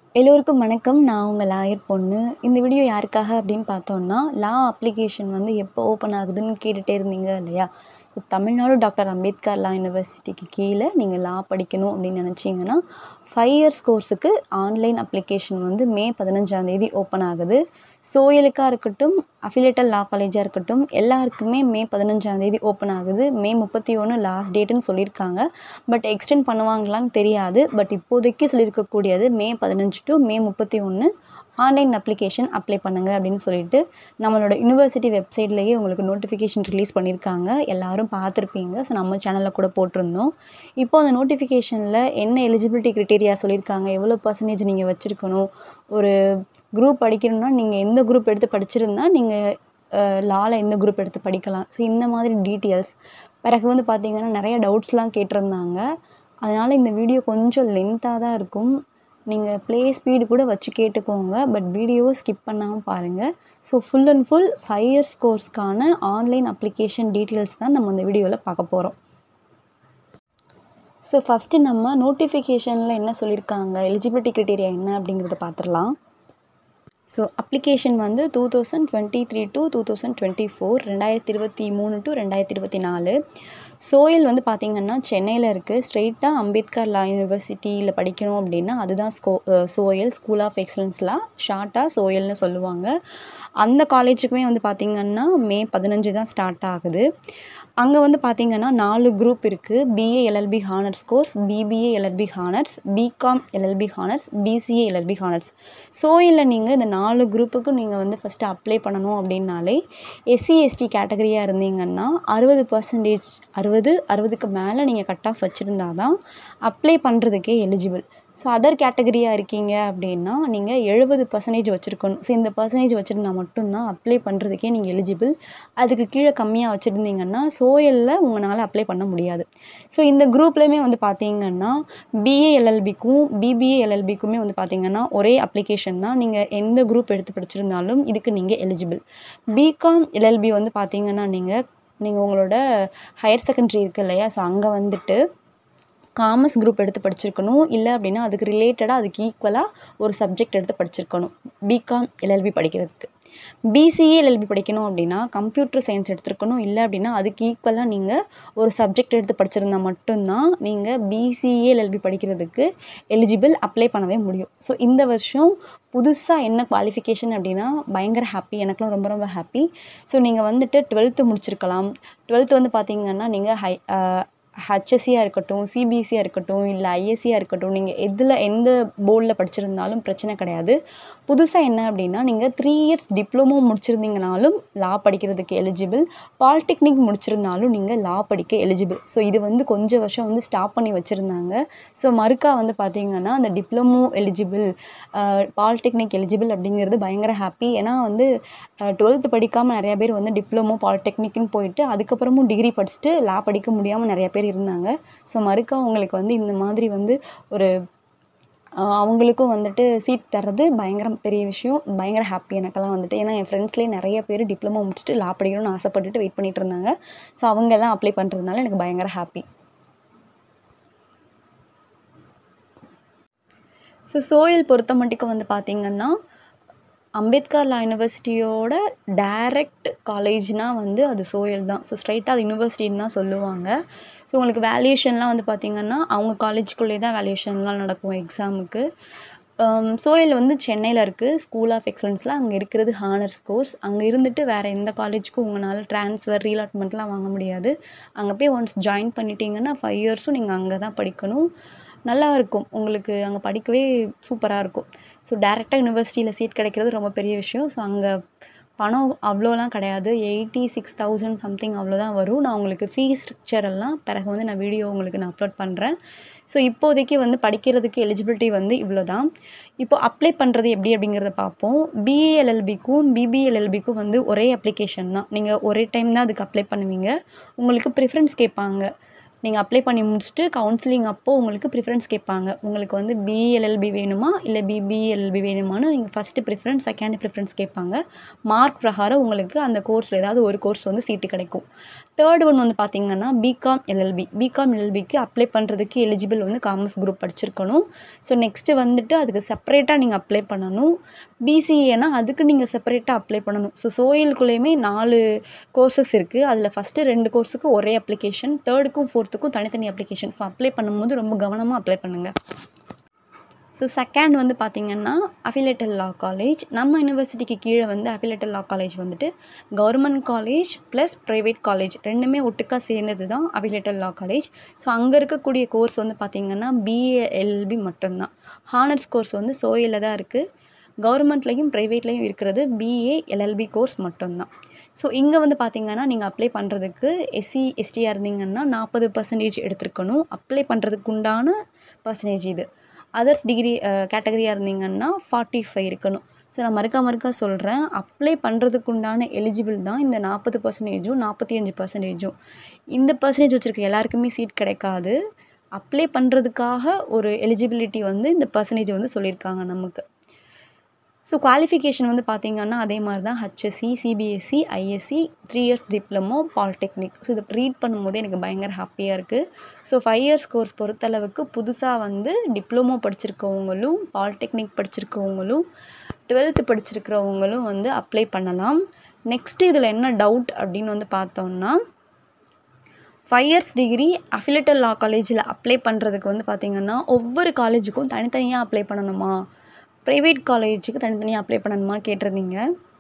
எல்லோருக்கும் வணக்கம் நான் உங்கள் லாயர் பொண்ணு இந்த வீடியோ யாருக்காக அப்படின்னு பார்த்தோன்னா லா அப்ளிகேஷன் வந்து எப்போ ஓப்பன் ஆகுதுன்னு கேட்டுகிட்டே இருந்தீங்க இல்லையா so Tamil Nadu doctor Ambedkar law யூனிவர்சிட்டிக்கு கீழே நீங்கள் லா படிக்கணும் அப்படின்னு நினச்சிங்கன்னா ஃபைவ் இயர்ஸ் கோர்ஸுக்கு ஆன்லைன் அப்ளிகேஷன் வந்து மே பதினஞ்சாந்தேதி ஓப்பன் ஆகுது சோயலுக்காக இருக்கட்டும் அஃபிலேட்டட் லா காலேஜாக இருக்கட்டும் எல்லாருக்குமே மே பதினஞ்சாந்தேதி ஓப்பன் ஆகுது மே முப்பத்தி ஒன்று லாஸ்ட் டேட்டுன்னு சொல்லியிருக்காங்க பட் எக்ஸ்டெண்ட் பண்ணுவாங்களான்னு தெரியாது பட் இப்போதைக்கு சொல்லியிருக்கக்கூடியது மே பதினஞ்சு டு மே முப்பத்தி ஒன்று ஆன்லைன் அப்ளிகேஷன் அப்ளை பண்ணுங்கள் அப்படின்னு சொல்லிட்டு நம்மளோட யூனிவர்சிட்டி வெப்சைட்லேயே உங்களுக்கு நோட்டிஃபிகேஷன் ரிலீஸ் பண்ணியிருக்காங்க எல்லாரும் பார்த்துருப்பீங்க ஸோ நம்ம சேனலில் கூட போட்டிருந்தோம் இப்போ அந்த நோட்டிஃபிகேஷனில் என்ன எலிஜிபிலிட்டி க்ரிட்டேரியா சொல்லியிருக்காங்க எவ்வளோ பர்சன்டேஜ் நீங்கள் வச்சுருக்கணும் ஒரு குரூப் படிக்கணும்னா நீங்கள் எந்த குரூப் எடுத்து படிச்சிருந்தா நீங்கள் லால எந்த குரூப் எடுத்து படிக்கலாம் ஸோ இந்த மாதிரி டீட்டெயில்ஸ் பிறகு வந்து பார்த்திங்கன்னா நிறைய டவுட்ஸ்லாம் கேட்டிருந்தாங்க அதனால் இந்த வீடியோ கொஞ்சம் லென்த்தாக தான் இருக்கும் நீங்கள் ப்ளே ஸ்பீடு கூட வச்சு கேட்டுக்கோங்க பட் வீடியோவை ஸ்கிப் பண்ணாமல் பாருங்கள் so full and full five years கோர்ஸ்க்கான ஆன்லைன் அப்ளிகேஷன் டீட்டெயில்ஸ் தான் நம்ம இந்த வீடியோவில் பார்க்க போகிறோம் ஸோ ஃபஸ்ட்டு நம்ம நோட்டிஃபிகேஷனில் என்ன சொல்லியிருக்காங்க எலிஜிபிலிட்டி க்ரிட்டேரியா என்ன அப்படிங்கிறத பார்த்துடலாம் ஸோ அப்ளிகேஷன் வந்து two thousand twenty three to two thousand twenty four ரெண்டாயிரத்தி இருபத்தி மூணு டு ரெண்டாயிரத்தி இருபத்தி நாலு சோயல் வந்து பார்த்திங்கன்னா சென்னையில் இருக்குது ஸ்ட்ரெயிட்டாக அம்பேத்கர் லா யூனிவர்சிட்டியில் படிக்கணும் அப்படின்னா அதுதான் ஸ்கோ சோயல் ஸ்கூல் ஆஃப் எக்ஸலன்ஸ்லாம் ஷார்ட்டாக சோயல்னு சொல்லுவாங்க அந்த காலேஜுக்குமே வந்து பார்த்திங்கன்னா மே பதினஞ்சு தான் ஸ்டார்ட் ஆகுது அங்கே வந்து பார்த்திங்கன்னா நாலு குரூப் இருக்குது BA LLB honours course BBA LLB honours BCom LLB honours BCA LLB honours சோயில் நீங்கள் இந்த நாலு குரூப்புக்கும் நீங்கள் வந்து ஃபஸ்ட்டு அப்ளை பண்ணணும் அப்படின்னாலே எஸ்சி எஸ்டி கேட்டகரியாக இருந்தீங்கன்னா அறுபது பர்சன்டேஜ் அறுபது அறுபதுக்கு மேலே நீங்கள் கட் ஆஃப் வச்சுருந்தா தான் அப்ளை பண்ணுறதுக்கே எலிஜிபிள் ஸோ அதர் கேட்டகரியாக இருக்கீங்க அப்படின்னா நீங்கள் எழுபது பர்சன்டேஜ் வச்சுருக்கணும் ஸோ இந்த பர்சன்டேஜ் வச்சுருந்தா மட்டும்தான் அப்ளை பண்ணுறதுக்கே நீங்கள் எலிஜிபிள் அதுக்கு கீழே கம்மியாக வச்சுருந்தீங்கன்னா சோயலில் உங்களால் அப்ளை பண்ண முடியாது ஸோ இந்த குரூப்லேயுமே வந்து பார்த்தீங்கன்னா பிஏ எல்எல்பிக்கும் பிபிஏ எல்எல்பிக்குமே வந்து பார்த்தீங்கன்னா ஒரே அப்ளிகேஷன் தான் நீங்கள் எந்த குரூப் எடுத்து படிச்சிருந்தாலும் இதுக்கு நீங்கள் எலிஜிபிள் பிகாம் எல்எல்பி வந்து பார்த்தீங்கன்னா நீங்கள் நீங்கள் உங்களோட ஹையர் செகண்டரி இருக்குது இல்லையா ஸோ அங்கே வந்துட்டு காமர்ஸ் குரூப் எடுத்து படிச்சிருக்கணும் இல்லை அப்படின்னா அதுக்கு ரிலேட்டடாக அதுக்கு ஈக்குவலாக ஒரு சப்ஜெக்ட் எடுத்து படிச்சிருக்கணும் பிகாம் எல்எல்பி படிக்கிறதுக்கு பிசிஏ எல்எல்பி படிக்கணும் அப்படின்னா கம்ப்யூட்டர் சயின்ஸ் எடுத்துருக்கணும் இல்லை அப்படின்னா அதுக்கு ஈக்குவலாக நீங்கள் ஒரு சப்ஜெக்ட் எடுத்து படிச்சிருந்தா மட்டும்தான் நீங்கள் பிசிஏ எல்எல்பி படிக்கிறதுக்கு எலிஜிபிள் அப்ளை பண்ணவே முடியும் ஸோ இந்த வருஷம் புதுசாக என்ன குவாலிஃபிகேஷன் அப்படின்னா பயங்கர ஹாப்பி எனக்குலாம் ரொம்ப ரொம்ப ஹாப்பி ஸோ நீங்கள் வந்துட்டு டுவெல்த்து முடிச்சிருக்கலாம் டுவெல்த்து வந்து பார்த்தீங்கன்னா நீங்கள் ஹை ஹச்எஸ்சியாக இருக்கட்டும் சிபிஎஸ்சியாக இருக்கட்டும் இல்லை ஐஎஸ்சியாக இருக்கட்டும் நீங்கள் எதில் எந்த போர்டில் படிச்சிருந்தாலும் பிரச்சனை கிடையாது புதுசாக என்ன அப்படின்னா நீங்கள் த்ரீ இயர்ஸ் டிப்ளமோ முடிச்சிருந்தீங்கனாலும் லா படிக்கிறதுக்கு எலிஜிபிள் பாலிடெக்னிக் முடிச்சிருந்தாலும் நீங்கள் லா படிக்க எலிஜிபிள் ஸோ இது வந்து கொஞ்சம் வருஷம் வந்து ஸ்டாப் பண்ணி வச்சுருந்தாங்க ஸோ மறுக்கா வந்து பார்த்திங்கன்னா அந்த டிப்ளமோ எலிஜிபிள் பாலிடெக்னிக் எலிஜிபிள் அப்படிங்கிறது பயங்கர ஹாப்பி ஏன்னா வந்து டுவெல்த்து படிக்காமல் நிறையா பேர் வந்து டிப்ளமோ பாலிடெக்னிக்னு போயிட்டு அதுக்கப்புறமும் டிகிரி படிச்சுட்டு லா படிக்க முடியாமல் நிறைய பேர் இருந்தாங்க ஸோ மறுக்கா அவங்களுக்கு வந்து இந்த மாதிரி வந்து ஒரு அவங்களுக்கும் வந்துட்டு சீட் தர்றது பயங்கர பெரிய விஷயம் பயங்கர ஹாப்பி எனக்கெல்லாம் வந்துட்டு ஏன்னா என் ஃப்ரெண்ட்ஸ்லேயே நிறைய பேர் டிப்ளமோ முடிச்சுட்டு லா படிக்கணும்னு ஆசைப்பட்டுட்டு வெயிட் பண்ணிகிட்டு இருந்தாங்க ஸோ அவங்கெல்லாம் அப்ளை பண்ணுறதுனால எனக்கு பயங்கர ஹாப்பி ஸோ சோயல் பொறுத்த மட்டுக்கும் வந்து பார்த்திங்கன்னா அம்பேத்கர் லா யூனிவர்சிட்டியோட டைரக்ட் காலேஜ்னால் வந்து அது சோயல் தான் ஸோ ஸ்ட்ரைட்டாக அது யூனிவர்சிட்டின்னு தான் சொல்லுவாங்க ஸோ உங்களுக்கு வேல்யூஷன்லாம் வந்து பார்த்திங்கன்னா அவங்க காலேஜுக்குள்ளே தான் வேல்யூஷன்லாம் நடக்கும் எக்ஸாமுக்கு சோயல் வந்து சென்னையில் இருக்குது ஸ்கூல் ஆஃப் எக்ஸலன்ஸில் அங்கே இருக்கிறது ஹானர்ஸ் கோர்ஸ் அங்கே இருந்துட்டு வேறு எந்த காலேஜுக்கும் உங்களால் ட்ரான்ஸ்ஃபர் ரீலாட்மெண்ட்லாம் வாங்க முடியாது அங்கே போய் ஒன்ஸ் ஜாயின் பண்ணிட்டீங்கன்னா ஃபைவ் இயர்ஸும் நீங்கள் அங்கே தான் படிக்கணும் நல்லா இருக்கும் உங்களுக்கு அங்கே படிக்கவே சூப்பராக இருக்கும் ஸோ டேரெக்டாக யூனிவர்சிட்டியில் சீட் கிடைக்கிறது ரொம்ப பெரிய விஷயம் ஸோ அங்கே பணம் அவ்வளோலாம் கிடையாது எயிட்டி சிக்ஸ் தௌசண்ட் சம்திங் அவ்வளோதான் வரும் நான் உங்களுக்கு ஃபீஸ் ஸ்ட்ரக்சர் எல்லாம் பிறகு வந்து நான் வீடியோ உங்களுக்கு நான் அப்லோட் பண்ணுறேன் ஸோ இப்போதைக்கு வந்து படிக்கிறதுக்கு எலிஜிபிலிட்டி வந்து இவ்வளோ தான் இப்போ அப்ளை பண்ணுறது எப்படி அப்படிங்கிறத பார்ப்போம் பிஏஎல்எல்பிக்கும் பிபிஎல்எல்பிக்கும் வந்து ஒரே அப்ளிகேஷன் தான் நீங்கள் ஒரே டைம் தான் அதுக்கு அப்ளை பண்ணுவீங்க உங்களுக்கு ப்ரிஃபரன்ஸ் கேட்பாங்க நீங்கள் அப்ளை பண்ணி முடிச்சுட்டு கவுன்சிலிங் அப்போது உங்களுக்கு ப்ரிஃபரன்ஸ் கேட்பாங்க உங்களுக்கு வந்து பிஎல்எல்பி வேணுமா இல்லை பிபிஎல்பி வேணுமான்னு நீங்கள் ஃபஸ்ட்டு ப்ரிஃபரன்ஸ் செகண்ட் ப்ரிஃபரன்ஸ் கேட்பாங்க மார்க் பிரகாரம் உங்களுக்கு அந்த கோர்ஸில் ஏதாவது ஒரு கோர்ஸ் வந்து சீட்டு கிடைக்கும் தேர்ட் ஒன் வந்து பார்த்தீங்கன்னா பிகாம் எல்எல்பி பிகாம் எல்எல்பிக்கு அப்ளை பண்ணுறதுக்கு எலிஜிபிள் வந்து காமர்ஸ் குரூப் படிச்சிருக்கணும் ஸோ நெக்ஸ்ட்டு வந்துட்டு அதுக்கு செப்பரேட்டாக நீங்கள் அப்ளை பண்ணணும் பிசிஏனா அதுக்கு நீங்கள் செப்பரேட்டாக அப்ளை பண்ணணும் ஸோ சோயிலுக்குள்ளேயுமே நாலு கோர்சஸ் இருக்குது அதில் ஃபஸ்ட்டு ரெண்டு கோர்ஸுக்கு ஒரே அப்ளிகேஷன் தேர்டுக்கும் ஃபோர்த்துக்கும் தனித்தனி அப்ளிகேஷன் ஸோ அப்ளை பண்ணும்போது ரொம்ப கவனமாக அப்ளை பண்ணுங்கள் ஸோ செகண்ட் வந்து பார்த்திங்கன்னா அஃபிலேட்டல் லா காலேஜ் நம்ம யூனிவர்சிட்டிக்கு கீழே வந்து அஃபிலேட்டல் லா காலேஜ் வந்துட்டு government college plus private college ரெண்டுமே ஒட்டுக்கா சேர்ந்தது தான் அஃபிலேட்டல் லா காலேஜ் ஸோ அங்கே இருக்கக்கூடிய கோர்ஸ் வந்து பார்த்திங்கன்னா பிஏஎல்பி மட்டும்தான் ஹானர்ஸ் கோர்ஸ் வந்து சோயில் தான் இருக்குது கவர்மெண்ட்லேயும் ப்ரைவேட்லேயும் இருக்கிறது பிஏ எல்எல்பி கோர்ஸ் மட்டும்தான் ஸோ இங்கே வந்து பார்த்திங்கன்னா நீங்கள் அப்ளை பண்ணுறதுக்கு எஸ்சி எஸ்டியாக இருந்தீங்கன்னா நாற்பது பர்சன்டேஜ் எடுத்துருக்கணும் அப்ளை பண்ணுறதுக்கு உண்டான பர்சன்டேஜ் இது அதர்ஸ் டிகிரி கேட்டகரியாக இருந்தீங்கன்னா ஃபார்ட்டி ஃபைவ் இருக்கணும் ஸோ நான் மறுக்கா மறுக்கா சொல்கிறேன் அப்ளை பண்ணுறதுக்கு உண்டான எலிஜிபிள் தான் இந்த நாற்பது பர்சன்டேஜும் நாற்பத்தி அஞ்சு பர்சன்டேஜும் இந்த பர்சன்டேஜ் வச்சுருக்க எல்லாருக்குமே சீட் கிடைக்காது அப்ளை பண்ணுறதுக்காக ஒரு எலிஜிபிலிட்டி வந்து இந்த பர்சன்டேஜ் வந்து சொல்லியிருக்காங்க நமக்கு ஸோ குவாலிஃபிகேஷன் வந்து பார்த்திங்கன்னா அதே மாதிரி தான் HSC CBSE ISC three years diploma polytechnic so இதை ரீட் பண்ணும்போது எனக்கு பயங்கர ஹாப்பியாக இருக்குது ஸோ ஃபைவ் இயர்ஸ் கோர்ஸ் பொறுத்தளவுக்கு புதுசாக வந்து டிப்ளமோ படிச்சிருக்கவங்களும் பாலிடெக்னிக் படிச்சிருக்கவங்களும் டுவெல்த்து படிச்சிருக்கிறவங்களும் வந்து அப்ளை பண்ணலாம் நெக்ஸ்ட்டு இதில் என்ன டவுட் அப்படின்னு வந்து பார்த்தோம்னா five years degree affiliated law காலேஜில் அப்ளை பண்ணுறதுக்கு வந்து பார்த்திங்கன்னா ஒவ்வொரு காலேஜுக்கும் தனித்தனியாக அப்ளை பண்ணணுமா ப்ரைவேட் காலேஜுக்கு தனித்தனியாக அப்ளை பண்ணணுமா கேட்டிருந்தீங்க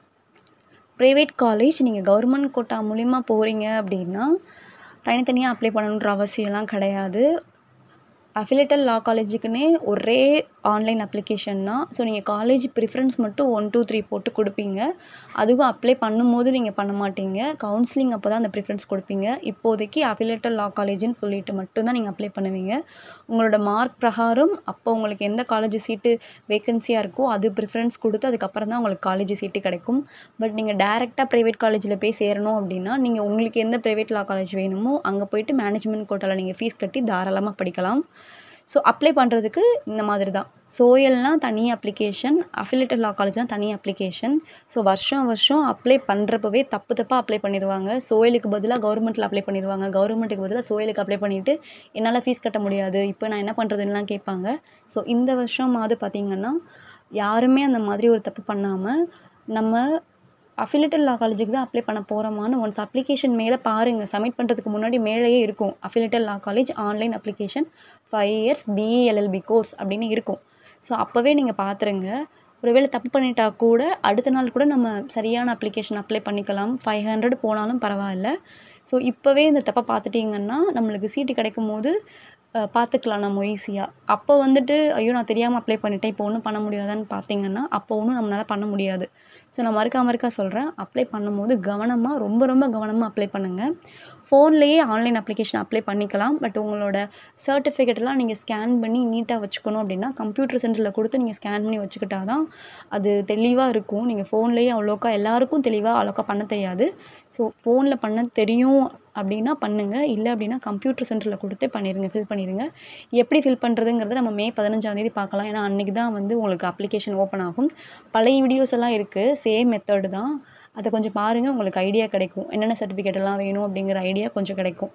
ப்ரைவேட் காலேஜ் நீங்கள் கவர்மெண்ட் கோட்டா மூலிமா போகிறீங்க அப்படின்னா தனித்தனியாக அப்ளை பண்ணணுன்ற அவசியம்லாம் கிடையாது அஃபிலேட்டட் லா காலேஜுக்குன்னே ஒரே ஆன்லைன் அப்ளிகேஷன் தான் ஸோ நீங்கள் காலேஜ் ப்ரிஃபரன்ஸ் மட்டும் ஒன் டூ த்ரீ போட்டு கொடுப்பீங்க அதுவும் அப்ளை பண்ணும்போது நீங்கள் பண்ண மாட்டீங்க கவுன்சிலிங் அப்போ தான் அந்த ப்ரிஃபரன்ஸ் கொடுப்பீங்க இப்போதைக்கு அஃபிலேட்டட் லா காலேஜ்னு சொல்லிட்டு மட்டும்தான் நீங்கள் அப்ளை பண்ணுவீங்க உங்களோட மார்க் பிரகாரம் அப்போ உங்களுக்கு எந்த காலேஜ் சீட்டு வேக்கன்சியாக இருக்கோ அது ப்ரிஃபரன்ஸ் கொடுத்து அதுக்கப்புறம் தான் உங்களுக்கு காலேஜ் சீட்டு கிடைக்கும் பட் நீங்கள் டேரெக்டாக ப்ரைவேட் காலேஜில் போய் சேரணும் அப்படின்னா நீங்கள் உங்களுக்கு எந்த ப்ரைவேட் லா காலேஜ் வேணுமோ அங்கே போயிட்டு மேனேஜ்மெண்ட் கோட்டாவில் நீங்கள் ஃபீஸ் கட்டி தாராளமாக படிக்கலாம் ஸோ அப்ளை பண்ணுறதுக்கு இந்த மாதிரி தான் சோயல்னால் தனி அப்ளிகேஷன் அஃபிலேட்டட் லா காலேஜ்னால் தனி அப்ளிகேஷன் ஸோ வருஷம் வருஷம் அப்ளை பண்ணுறப்பவே தப்பு தப்பாக அப்ளை பண்ணிடுவாங்க சோயலுக்கு பதிலாக கவர்மெண்ட்டில் அப்ளை பண்ணிடுவாங்க கவர்மெண்ட்டுக்கு பதிலாக சோயலுக்கு அப்ளை பண்ணிவிட்டு என்னால் ஃபீஸ் கட்ட முடியாது இப்போ நான் என்ன பண்ணுறதுலாம் கேட்பாங்க ஸோ இந்த வருஷமாவது பார்த்திங்கன்னா யாருமே அந்த மாதிரி ஒரு தப்பு பண்ணாமல் நம்ம அஃபிலேட்டட் லா காலேஜுக்கு தான் அப்ளை பண்ண போகிறோமான்னு ஒன்ஸ் அப்ளிகேஷன் மேலே பாருங்கள் சப்மிட் பண்ணுறதுக்கு முன்னாடி மேலேயே இருக்கும் affiliated law college online application five years BA LLB course அப்படின்னு இருக்கும் ஸோ அப்போவே நீங்கள் பார்த்துருங்க ஒருவேளை தப்பு பண்ணிட்டா கூட அடுத்த நாள் கூட நம்ம சரியான அப்ளிகேஷன் அப்ளை பண்ணிக்கலாம் ஃபைவ் ஹண்ட்ரட் போனாலும் பரவாயில்ல ஸோ இப்போவே இந்த தப்பை பார்த்துட்டிங்கன்னா நம்மளுக்கு சீட்டு கிடைக்கும் போது பார்த்துக்கலாம் நம்ம ஈஸியாக அப்போ வந்துட்டு ஐயோ நான் தெரியாமல் அப்ளை பண்ணிட்டேன் இப்போ ஒன்றும் பண்ண முடியாதான்னு பார்த்தீங்கன்னா அப்போ ஒன்றும் நம்மளால் பண்ண முடியாது ஸோ நான் மறுக்கா மறுக்கா சொல்கிறேன் அப்ளை பண்ணும்போது கவனமாக ரொம்ப ரொம்ப கவனமாக அப்ளை பண்ணுங்கள் ஃபோன்லேயே ஆன்லைன் அப்ளிகேஷன் அப்ளை பண்ணிக்கலாம் பட் உங்களோட சர்டிஃபிகேட்டெல்லாம் நீங்கள் ஸ்கேன் பண்ணி நீட்டாக வச்சுக்கணும் அப்படின்னா கம்ப்யூட்டர் சென்டரில் கொடுத்து நீங்கள் ஸ்கேன் பண்ணி வச்சுக்கிட்டா தான் அது தெளிவாக இருக்கும் நீங்கள் ஃபோன்லேயே அவ்வளோக்கா எல்லாருக்கும் தெளிவாக அவ்வளோக்கா பண்ண தெரியாது ஸோ ஃபோனில் பண்ண தெரியும் அப்படின்னா பண்ணுங்கள் இல்லை அப்படின்னா கம்ப்யூட்டர் சென்டரில் கொடுத்து பண்ணிடுங்க ஃபில் பண்ணிடுங்க எப்படி ஃபில் பண்ணுறதுங்கிறத நம்ம மே பதினஞ்சாந்தேதி பார்க்கலாம் ஏன்னா அன்றைக்கி தான் வந்து உங்களுக்கு அப்ளிகேஷன் ஓப்பன் ஆகும் பழைய வீடியோஸ் எல்லாம் இருக்குது சேம் மெத்தடு தான் அதை கொஞ்சம் பாருங்கள் உங்களுக்கு ஐடியா கிடைக்கும் என்னென்ன சர்டிஃபிகேட் எல்லாம் வேணும் அப்படிங்கிற ஐடியா கொஞ்சம் கிடைக்கும்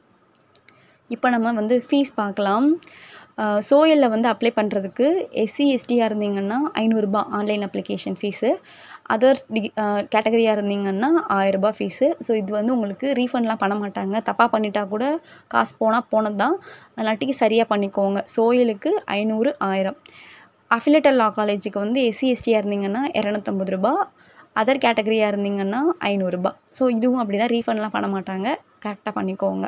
இப்போ நம்ம வந்து ஃபீஸ் பார்க்கலாம் சோயலில் வந்து அப்ளை பண்ணுறதுக்கு எஸ்சி எஸ்டியாக இருந்தீங்கன்னா ஐநூறுரூபா ஆன்லைன் அப்ளிகேஷன் ஃபீஸு அதர் டிகி கேட்டகரியாக இருந்தீங்கன்னா ஆயிரரூபா ஃபீஸு ஸோ இது வந்து உங்களுக்கு ரீஃபண்ட்லாம் பண்ண மாட்டாங்க தப்பாக பண்ணிட்டா கூட காசு போனால் போனது தான் அதனாட்டிக்கு சரியாக பண்ணிக்கோங்க சோயலுக்கு ஐநூறு ஆயிரம் அஃபிலேட்டட் லா காலேஜுக்கு வந்து எஸ்சி எஸ்டியாக இருந்தீங்கன்னா இரநூத்தம்பது ரூபா அதர் கேட்டகரியாக இருந்தீங்கன்னா ஐநூறுரூபா ஸோ இதுவும் அப்படி தான் ரீஃபண்ட்லாம் பண்ண மாட்டாங்க கரெக்டாக பண்ணிக்கோங்க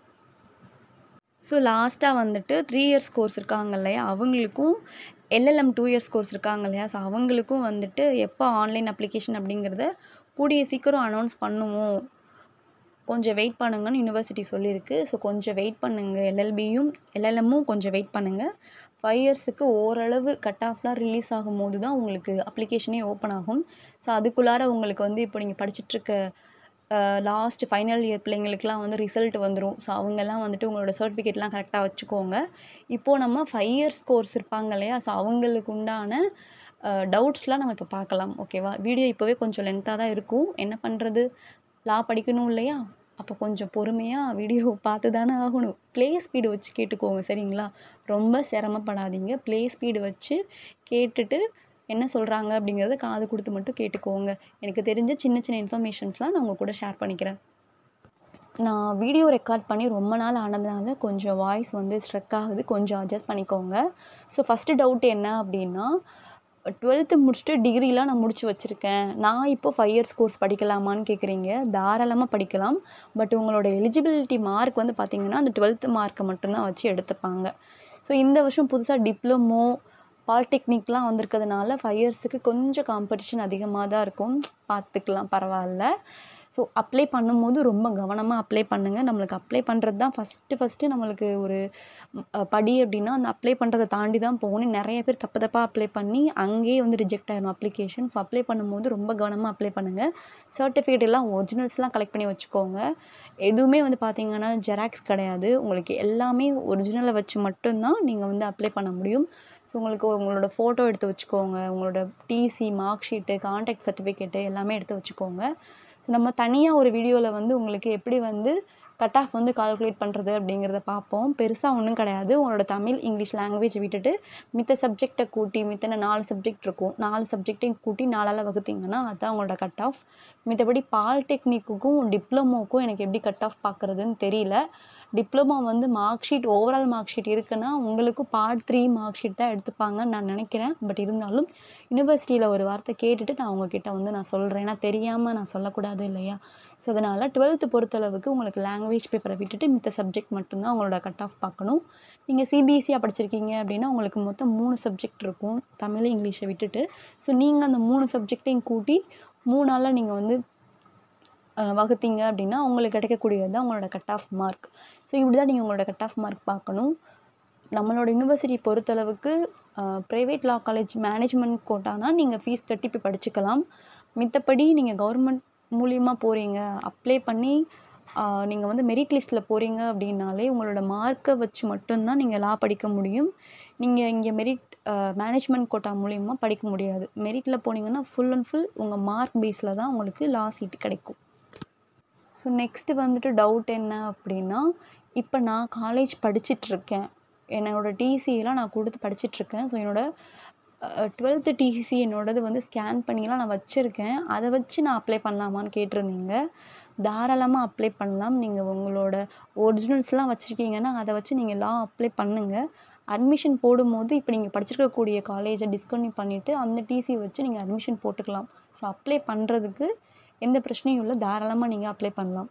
ஸோ லாஸ்ட்டாக வந்துட்டு த்ரீ இயர்ஸ் கோர்ஸ் இருக்காங்க இல்லையா அவங்களுக்கும் எல்எல்எம் டூ இயர்ஸ் கோர்ஸ் இருக்காங்க இல்லையா ஸோ அவங்களுக்கும் வந்துட்டு எப்போ ஆன்லைன் அப்ளிகேஷன் அப்படிங்கிறத கூடிய சீக்கிரம் அனௌன்ஸ் பண்ணுவோம் கொஞ்சம் வெயிட் பண்ணுங்கன்னு யூனிவர்சிட்டி சொல்லியிருக்கு ஸோ கொஞ்சம் வெயிட் பண்ணுங்கள் எல்எல்பியும் எல்எல்எம்மும் கொஞ்சம் வெயிட் பண்ணுங்கள் ஃபைவ் இயர்ஸுக்கு ஓரளவு கட் ஆஃப்லாம் ரிலீஸ் ஆகும்போது தான் உங்களுக்கு அப்ளிகேஷனே ஓப்பன் ஆகும் ஸோ அதுக்குள்ளார உங்களுக்கு வந்து இப்போ நீங்கள் படிச்சிட்ருக்க லாஸ்ட் ஃபைனல் இயர் பிள்ளைங்களுக்குலாம் வந்து ரிசல்ட் வந்துடும் ஸோ அவங்கெல்லாம் வந்துட்டு உங்களோட சர்டிஃபிகேட்லாம் கரெக்டாக வச்சுக்கோங்க இப்போது நம்ம ஃபைவ் இயர்ஸ் கோர்ஸ் இருப்பாங்க இல்லையா ஸோ அவங்களுக்கு உண்டான டவுட்ஸ்லாம் நம்ம இப்போ பார்க்கலாம் ஓகேவா வீடியோ இப்போவே கொஞ்சம் லென்த்தாக தான் இருக்கும் என்ன பண்ணுறது லா படிக்கணும் இல்லையா அப்போ கொஞ்சம் பொறுமையாக வீடியோ பார்த்து தானே ஆகணும் ப்ளே ஸ்பீடு வச்சு கேட்டுக்கோங்க சரிங்களா ரொம்ப சிரமப்படாதீங்க ப்ளே ஸ்பீடு வச்சு கேட்டுட்டு என்ன சொல்கிறாங்க அப்படிங்கிறத காது கொடுத்து மட்டும் கேட்டுக்கோங்க எனக்கு தெரிஞ்ச சின்ன சின்ன இன்ஃபர்மேஷன்ஸ்லாம் நான் உங்கள் கூட ஷேர் பண்ணிக்கிறேன் நான் வீடியோ ரெக்கார்ட் பண்ணி ரொம்ப நாள் ஆனதுனால கொஞ்சம் வாய்ஸ் வந்து ஸ்ட்ரக் ஆகுது கொஞ்சம் அட்ஜஸ்ட் பண்ணிக்கோங்க ஸோ ஃபஸ்ட்டு டவுட் என்ன அப்படின்னா டுவெல்த்து முடிச்சுட்டு டிகிரிலாம் நான் முடிச்சு வச்சுருக்கேன் நான் இப்போ ஃபைவ் இயர்ஸ் கோர்ஸ் படிக்கலாமான்னு கேட்குறீங்க தாராளமாக படிக்கலாம் பட் உங்களோட எலிஜிபிலிட்டி மார்க் வந்து பார்த்திங்கன்னா அந்த டுவெல்த்து மார்க்கை மட்டும்தான் வச்சு எடுத்துப்பாங்க ஸோ இந்த வருஷம் புதுசாக டிப்ளமோ பாலிடெக்னிக்லாம் வந்திருக்கிறதுனால ஃபைவ் இயர்ஸுக்கு கொஞ்சம் காம்படிஷன் அதிகமாக தான் இருக்கும் பார்த்துக்கலாம் பரவாயில்ல ஸோ அப்ளை பண்ணும்போது ரொம்ப கவனமாக அப்ளை பண்ணுங்கள் நம்மளுக்கு அப்ளை பண்ணுறது தான் ஃபஸ்ட்டு ஃபஸ்ட்டு நம்மளுக்கு ஒரு படி அப்படின்னா அந்த அப்ளை பண்ணுறதை தாண்டி தான் போகணும் நிறைய பேர் தப்பு தப்பாக அப்ளை பண்ணி அங்கேயே வந்து ரிஜெக்ட் ஆயிடும் அப்ளிகேஷன் ஸோ அப்ளை பண்ணும்போது ரொம்ப கவனமாக அப்ளை பண்ணுங்கள் சர்டிஃபிகேட் எல்லாம் ஒரிஜினல்ஸ்லாம் கலெக்ட் பண்ணி வச்சுக்கோங்க எதுவுமே வந்து பார்த்தீங்கன்னா ஜெராக்ஸ் கிடையாது உங்களுக்கு எல்லாமே ஒரிஜினலை வச்சு மட்டும்தான் நீங்கள் வந்து அப்ளை பண்ண முடியும் ஸோ உங்களுக்கு உங்களோட ஃபோட்டோ எடுத்து வச்சுக்கோங்க உங்களோட TC mark sheet conduct certificate எல்லாமே எடுத்து வச்சுக்கோங்க ஸோ நம்ம தனியாக ஒரு வீடியோவில் வந்து உங்களுக்கு எப்படி வந்து கட் ஆஃப் வந்து கால்குலேட் பண்ணுறது அப்படிங்கிறத பார்ப்போம் பெருசாக ஒன்றும் கிடையாது உங்களோட தமிழ் இங்கிலீஷ் லாங்குவேஜ் விட்டுட்டு மித்த சப்ஜெக்டை கூட்டி மித்தன நாலு சப்ஜெக்ட் இருக்கும் நாலு சப்ஜெக்டையும் கூட்டி நாலால் வகுத்தீங்கன்னா அதுதான் உங்களோட கட் ஆஃப் மித்தபடி பாலிடெக்னிக்குக்கும் டிப்ளமோக்கும் எனக்கு எப்படி கட் ஆஃப் பார்க்குறதுன்னு தெரியல டிப்ளமோ வந்து mark sheet overall mark sheet இருக்குன்னா உங்களுக்கும் பார்ட் த்ரீ மார்க் ஷீட் தான் எடுத்துப்பாங்கன்னு நான் நினைக்கிறேன் பட் இருந்தாலும் யூனிவர்சிட்டியில் ஒரு வார்த்தை கேட்டுட்டு நான் உங்ககிட்ட வந்து நான் சொல்கிறேன் ஏன்னா தெரியாமல் நான் சொல்லக்கூடாது இல்லையா ஸோ அதனால் டுவெல்த்து பொறுத்தளவுக்கு உங்களுக்கு லாங்குவேஜ் பேப்பரை விட்டுட்டு மித்த சப்ஜெக்ட் மட்டும்தான் உங்களோட கட் ஆஃப் பார்க்கணும் நீங்கள் சிபிஎஸ்சியாக படிச்சிருக்கீங்க அப்படின்னா உங்களுக்கு மொத்தம் மூணு சப்ஜெக்ட் இருக்கும் தமிழ் இங்கிலீஷை விட்டுட்டு ஸோ நீங்கள் அந்த மூணு சப்ஜெக்டையும் கூட்டி மூணு நாளில் நீங்கள் வந்து வகுத்தீங்க அப்படின்னா உங்களுக்கு கிடைக்கக்கூடியது தான் உங்களோட கட் ஆஃப் மார்க் ஸோ இப்படி தான் நீங்கள் உங்களோட கட் ஆஃப் மார்க் பார்க்கணும் நம்மளோட யூனிவர்சிட்டி பொறுத்தளவுக்கு ப்ரைவேட் லா காலேஜ் மேனேஜ்மெண்ட் கோட்டானா நீங்கள் ஃபீஸ் கட்டி போய் படிச்சுக்கலாம் மித்தபடி நீங்கள் கவர்மெண்ட் மூலியமாக போகிறீங்க அப்ளை பண்ணி நீங்கள் வந்து மெரிட் லிஸ்ட்டில் போகிறீங்க அப்படின்னாலே உங்களோட மார்க்கை வச்சு மட்டும்தான் நீங்கள் லா படிக்க முடியும் நீங்கள் இங்கே மெரிட் மேனேஜ்மெண்ட் கோட்டா மூலியமாக படிக்க முடியாது மெரிட்டில் போனீங்கன்னா ஃபுல் அண்ட் ஃபுல் உங்கள் மார்க் பேஸில் தான் உங்களுக்கு லா சீட்டு கிடைக்கும் ஸோ நெக்ஸ்ட்டு வந்துட்டு டவுட் என்ன அப்படின்னா இப்போ நான் காலேஜ் படிச்சிட்ருக்கேன் என்னோடய டிசியெல்லாம் நான் கொடுத்து படிச்சிட்ருக்கேன் ஸோ என்னோடய டுவெல்த்து டிசி என்னோடது வந்து ஸ்கேன் பண்ணிலாம் நான் வச்சுருக்கேன் அதை வச்சு நான் அப்ளை பண்ணலாமான்னு கேட்டிருந்தீங்க தாராளமாக அப்ளை பண்ணலாம் நீங்கள் உங்களோட ஒரிஜினல்ஸ்லாம் வச்சுருக்கீங்கன்னா அதை வச்சு நீங்கள் லா அப்ளை பண்ணுங்கள் அட்மிஷன் போடும்போது இப்போ நீங்கள் படிச்சிருக்கக்கூடிய காலேஜை டிஸ்கன்டினியூ பண்ணிவிட்டு அந்த டிசி வச்சு நீங்கள் அட்மிஷன் போட்டுக்கலாம் ஸோ அப்ளை பண்ணுறதுக்கு எந்த பிரச்சனையும் இல்லை தாராளமாக நீங்கள் அப்ளை பண்ணலாம்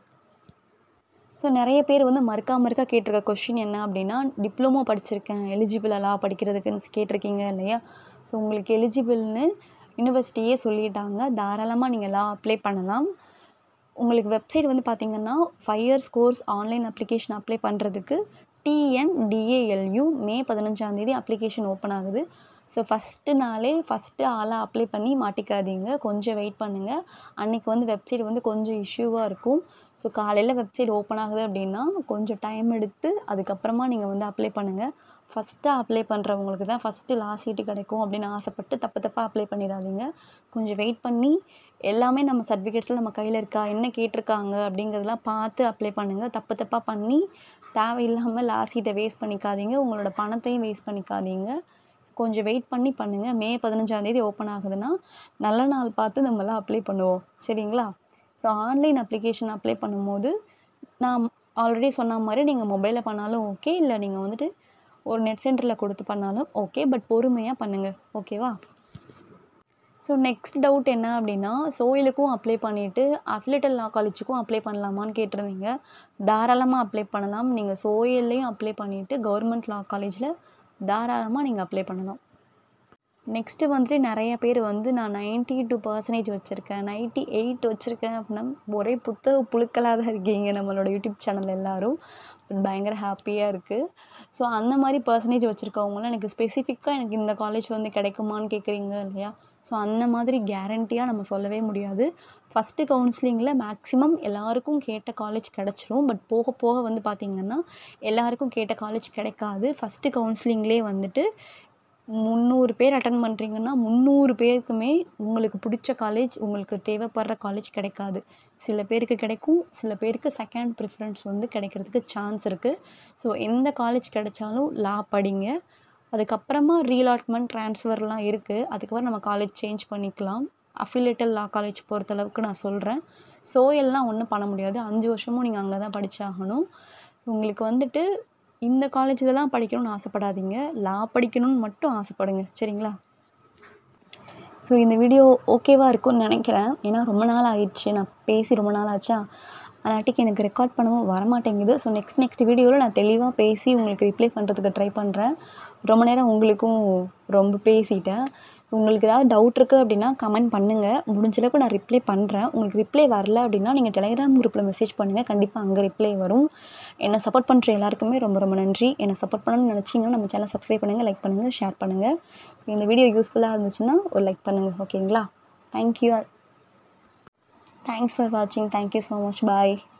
ஸோ நிறைய பேர் வந்து மறுக்கா மறுக்கா கேட்டிருக்க கொஷின் என்ன அப்படின்னா டிப்ளமோ படிச்சிருக்கேன் எலிஜிபிளா படிக்கிறதுக்குன்னு கேட்டிருக்கீங்க இல்லையா ஸோ உங்களுக்கு எலிஜிபிள்னு யூனிவர்சிட்டியே சொல்லிட்டாங்க தாராளமாக நீங்கள் லா அப்ளை பண்ணலாம் உங்களுக்கு வெப்சைட் வந்து பார்த்திங்கன்னா five years course online application apply பண்ணுறதுக்கு டிஎன்டிஏஎல்யூ மே பதினஞ்சாந்தேதி அப்ளிகேஷன் ஓப்பன் ஆகுது ஸோ ஃபஸ்ட்டு நாளே ஃபஸ்ட்டு ஆளாக அப்ளை பண்ணி மாட்டிக்காதீங்க கொஞ்சம் வெயிட் பண்ணுங்கள் அன்றைக்கி வந்து வெப்சைட் வந்து கொஞ்சம் இஷ்யூவாக இருக்கும் ஸோ காலையில் வெப்சைட் ஓப்பன் ஆகுது அப்படின்னா கொஞ்சம் டைம் எடுத்து அதுக்கப்புறமா நீங்கள் வந்து அப்ளை பண்ணுங்கள் ஃபஸ்ட்டாக அப்ளை பண்ணுறவங்களுக்கு தான் ஃபஸ்ட்டு லாஸ்ட் சீட்டு கிடைக்கும் அப்படின்னு ஆசைப்பட்டு தப்பு தப்பாக அப்ளை பண்ணிடாதீங்க கொஞ்சம் வெயிட் பண்ணி எல்லாமே நம்ம சர்டிஃபிகேட்ஸில் நம்ம கையில் இருக்கா என்ன கேட்டிருக்காங்க அப்படிங்கிறதெல்லாம் பார்த்து அப்ளை பண்ணுங்கள் தப்பு தப்பாக பண்ணி தேவையில்லாமல் லாஸ்ட் சீட்டை வேஸ்ட் பண்ணிக்காதீங்க உங்களோட பணத்தையும் வேஸ்ட் பண்ணிக்காதீங்க கொஞ்சம் வெயிட் பண்ணி பண்ணுங்கள் மே பதினஞ்சாந்தேதி ஓப்பன் ஆகுதுன்னா நல்ல நாள் பார்த்து நம்மளாம் அப்ளை பண்ணுவோம் சரிங்களா ஸோ ஆன்லைன் அப்ளிகேஷன் அப்ளை பண்ணும்போது நான் ஆல்ரெடி சொன்ன மாதிரி நீங்கள் மொபைலில் பண்ணாலும் ஓகே இல்லை நீங்கள் வந்துட்டு ஒரு நெட் சென்டரில் கொடுத்து பண்ணாலும் ஓகே பட் பொறுமையாக பண்ணுங்கள் ஓகேவா ஸோ நெக்ஸ்ட் டவுட் என்ன அப்படின்னா சோயிலுக்கும் அப்ளை பண்ணிவிட்டு அஃபிலேட்டட் லா காலேஜுக்கும் அப்ளை பண்ணலாமான்னு கேட்டிருந்தீங்க தாராளமாக அப்ளை பண்ணலாம் நீங்கள் சோயில்லையும் அப்ளை பண்ணிவிட்டு கவர்மெண்ட் லா காலேஜில் தாராளமாக நீங்கள் அப்ளை பண்ணலாம் நெக்ஸ்ட்டு வந்துட்டு நிறைய பேர் வந்து நான் நைன்ட்டி டூ பர்சன்டேஜ் வச்சுருக்கேன் நைன்ட்டி எயிட் வச்சுருக்கேன் அப்படின்னா ஒரே புத்தக புழுக்களாக தான் இருக்கீங்க நம்மளோட யூடியூப் சேனல் எல்லோரும் பயங்கர ஹாப்பியாக இருக்குது ஸோ அந்த மாதிரி பர்சன்டேஜ் வச்சுருக்கவங்களாம் எனக்கு ஸ்பெசிஃபிக்காக எனக்கு இந்த காலேஜ் வந்து கிடைக்குமான்னு கேட்குறீங்க இல்லையா ஸோ அந்த மாதிரி கேரண்டியாக நம்ம சொல்லவே முடியாது ஃபஸ்ட்டு கவுன்சிலிங்கில் மேக்ஸிமம் எல்லாருக்கும் கேட்ட காலேஜ் கிடச்சிரும் பட் போக போக வந்து பார்த்திங்கன்னா எல்லாருக்கும் கேட்ட காலேஜ் கிடைக்காது ஃபஸ்ட்டு கவுன்சிலிங்லேயே வந்துட்டு முந்நூறு பேர் அட்டன் பண்ணுறீங்கன்னா முந்நூறு பேருக்குமே உங்களுக்கு பிடிச்ச காலேஜ் உங்களுக்கு தேவைப்படுற காலேஜ் கிடைக்காது சில பேருக்கு கிடைக்கும் சில பேருக்கு செகண்ட் ப்ரிஃபரன்ஸ் வந்து கிடைக்கிறதுக்கு சான்ஸ் இருக்குது ஸோ எந்த காலேஜ் கிடைச்சாலும் லா படிங்க அதுக்கப்புறமா ரீலாட்மெண்ட் ட்ரான்ஸ்ஃபர்லாம் இருக்குது அதுக்கப்புறம் நம்ம காலேஜ் சேஞ்ச் பண்ணிக்கலாம் அஃபிலேட்டல் லா காலேஜ் பொறுத்தளவுக்கு நான் சொல்கிறேன் சோயல்லாம் ஒன்றும் பண்ண முடியாது அஞ்சு வருஷமும் நீங்கள் அங்கே தான் படித்தாகணும் உங்களுக்கு வந்துட்டு இந்த காலேஜில் தான் படிக்கணும்னு ஆசைப்படாதீங்க லா படிக்கணும்னு மட்டும் ஆசைப்படுங்க சரிங்களா ஸோ இந்த வீடியோ ஓகேவாக இருக்கும்னு நினைக்கிறேன் ஏன்னா ரொம்ப நாள் ஆயிடுச்சு நான் பேசி ரொம்ப நாள் ஆச்சா அதனாட்டிக்கு எனக்கு ரெக்கார்ட் பண்ணவும் வரமாட்டேங்குது ஸோ நெக்ஸ்ட் நெக்ஸ்ட் வீடியோவில் நான் தெளிவாக பேசி உங்களுக்கு ரிப்ளை பண்ணுறதுக்கு ட்ரை பண்ணுறேன் ரொம்ப நேரம் உங்களுக்கும் ரொம்ப பேசிட்டேன் உங்களுக்கு ஏதாவது டவுட் இருக்குது அப்படின்னா கமெண்ட் பண்ணுங்கள் முடிஞ்சளவுக்கு நான் ரிப்ளை பண்ணுறேன் உங்களுக்கு ரிப்ளை வரல அப்படின்னா நீங்கள் டெலிகிராம் குரூப்பில் மெசேஜ் பண்ணுங்கள் கண்டிப்பாக அங்கே ரிப்ளை வரும் என்னை சப்போர்ட் பண்ணுற எல்லாருக்குமே ரொம்ப ரொம்ப நன்றி என்னை சப்போர்ட் பண்ணணும்னு நினச்சிங்கன்னா நம்ம சேனல் சப்ஸ்கிரைப் பண்ணுங்கள் லைக் பண்ணுங்கள் ஷேர் பண்ணுங்கள் இந்த வீடியோ யூஸ்ஃபுல்லாக இருந்துச்சுன்னா ஒரு லைக் பண்ணுங்கள் ஓகேங்களா தேங்க்யூ தேங்க்ஸ் ஃபார் வாட்சிங் தேங்க்யூ ஸோ மச் பாய்